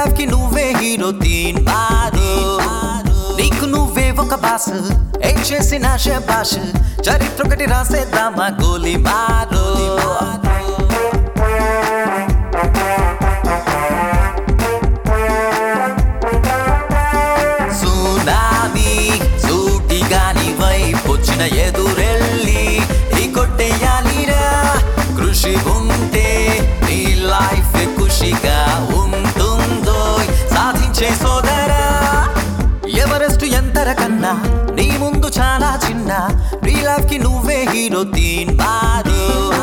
life కి నువ్వే hero తీన్ మారు నీకు నువ్వే ఒక బాస్ ఏం చేసిన శబాష్ చరిత్ర ఒకటి రాసేద్దామా గోలి మారు సునామీ సూటిగా నీ వైపు వచ్చిన ఎదురెళ్ళి ఈ కొట్టేయాలిరా కృషి ఉంటే నీ లైఫ్ ఖుషిగా ఉంటుందో సాధించే సోదరా ఎవరెస్ట్ ఎంతర కన్నా నీ ముందు చాలా చిన్న నీ లైఫ్ కి నువ్వే హీరో తీన్ మారు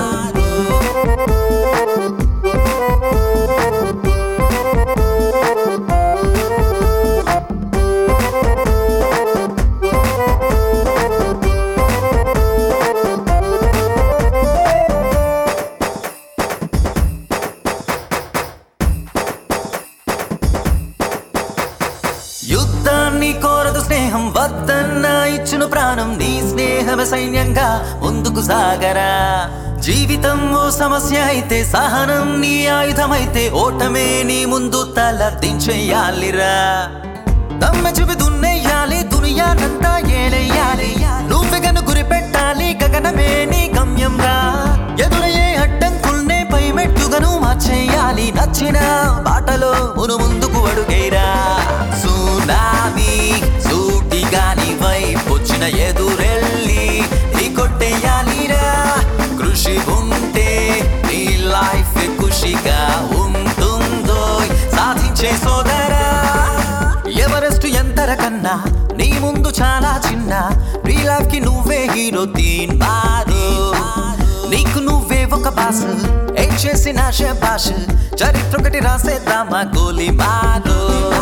యుద్ధాన్ని కోరదు స్నేహం వద్దన్న ఇచ్చును ప్రాణం నీ స్నేహమే సైన్యంగా ముందుకు సాగరా జీవితం ఓ సమస్య అయితే సహనం నీ ఆయుధమైతే ఓటమే నీ ముందు తల దించెయ్యాలిరా దమ్మె చూపి దున్నేయాలి దునియానంతా ఏలెయ్యాలి నువ్వే గను గురి పెట్టాలి గగనమే నీ గమ్యం రా ఎదురయ్యే అడ్డంకుల్నే పై మెట్టుగను మార్చేయాలి నచ్చిన బాటలో మును ముందుకు అడుగేరా సునామీ సూటిగా నీ వైపు వచ్చిన ఎదురెళ్ళి నీ కొట్టేయాలిరా కృషి ఉంటే నీ లైఫ్ ఖుషిగా ఉంటుందో సాధించే సోదరా ఎవరెస్ట్ ఎంతర కన్నా నీ ముందు చాలా చిన్న నీ లైఫ్ కి నువ్వే హీరో తీన్ మారు నీకు నువ్వే ఒక బాస్ ఏం చేసిన శబాష్ చరిత్ర ఒకటి రాసేద్దామా గోలి మారు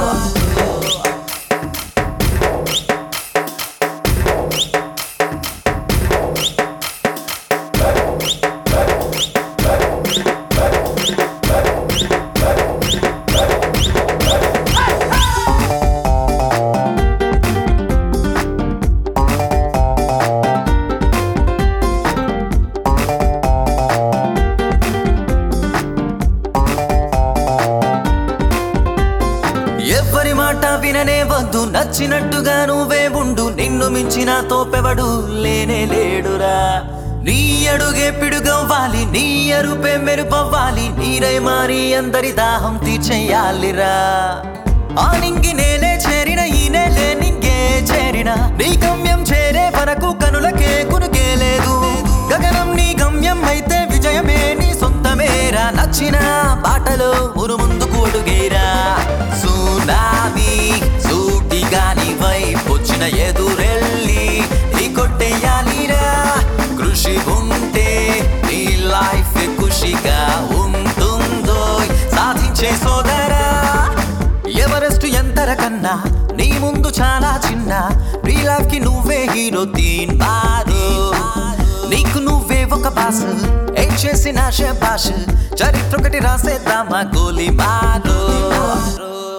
ఎవ్వరి మాట విననే వద్దు నచ్చినట్టుగా నువ్వే ఉండు నిన్ను మించిన తోపెవడు లేనే లేడురా నీ అడుగే పిడుగవ్వాలి నీ అరుపే మెరుపవ్వాలి నీరై మారి అందరి దాహం తీర్చేయాలిరా ఆ నింగి నేలే చేరిన ఈ నేలే నింగే చేరిన నీ గమ్యం చేరే వరకు కనులకే కునుకే లేదు గగనం నీ గమ్యం అయితే విజయమే నీ సొంతమేరా నచ్చిన బాటలో మురు ముందుకు అడుగేరా సునామీ సూటిగా నీ వైపు వచ్చిన ఎదురెళ్ళి నీ కొట్టేయాలిరా కృషి ఉంటే నీ లైఫ్ ఖుషిగా ఉంటుందో సాధించే సోదరా ఎవరెస్ట్ ఎంతర కన్నా నీ ముందు చాలా చిన్న నీ లైఫ్ కి నువ్వే హీరో తీన్ మారు నీకు నువ్వే ఒక బాస్ ఏం చేసిన శబాష్ చరిత్ర ఒకటి రాసేద్దామా గోలి మారు